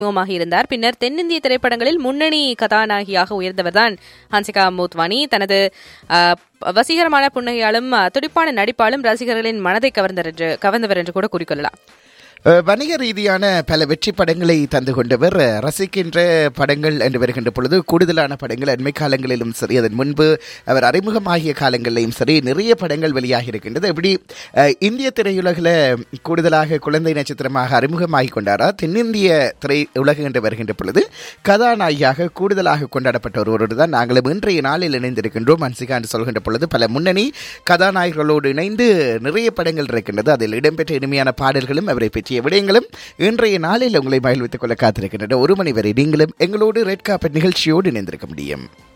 அறிமுகமாக இருந்தார் பின்னர் தென்னிந்திய திரைப்படங்களில் முன்னணி கதாநாயகியாக உயர்ந்தவர்தான் ஹன்சிகா மோத்வானி தனது அஹ், வசீகரமான புன்னகையாலும் அஹ், துடிப்பான நடிப்பாலும் ரசிகர்களின் மனதை கவர்ந்தவர் என்று கவர்ந்தவர் என்று கூட கூறிக்கொள்ளலாம் அஹ், வணிக ரீதியான பல வெற்றி படங்களை தந்து கொண்டவர் அஹ், ரசிக்கின்ற படங்கள் என்று வருகின்ற பொழுது கூடுதலான படங்கள் அண்மை காலங்களிலும் சரி அதன் முன்பு அவர் அறிமுகமாகிய காலங்களிலும் சரி நிறைய படங்கள் வெளியாகி இருக்கின்றது எப்படி அஹ், இந்திய திரையுலகில் கூடுதலாக குழந்தை நட்சத்திரமாக அறிமுகமாகி கொண்டாரா தென்னிந்திய திரையுலகு என்று வருகின்ற பொழுது கதாநாயகியாக கூடுதலாக கொண்டாடப்பட்ட ஒருவரோடு தான் நாங்களும் இன்றைய நாளில் இணைந்திருக்கின்றோம் அன்சிகா என்று சொல்கின்ற பொழுது பல முன்னணி கதாநாயகர்களோடு இணைந்து நிறைய படங்கள் இருக்கின்றது அதில் இடம்பெற்ற இனிமையான பாடல்களும் அவரை பற்றிய விடயங்களும் இன்றைய நாளில் உங்களை மகிழ்வித்துக் கொள்ள காத்திருக்கின்றன ஒரு மணி வரை நீங்களும் எங்களோடு ரெட் காப்பட் நிகழ்ச்சியோடு இணைந்திருக்க முடியும்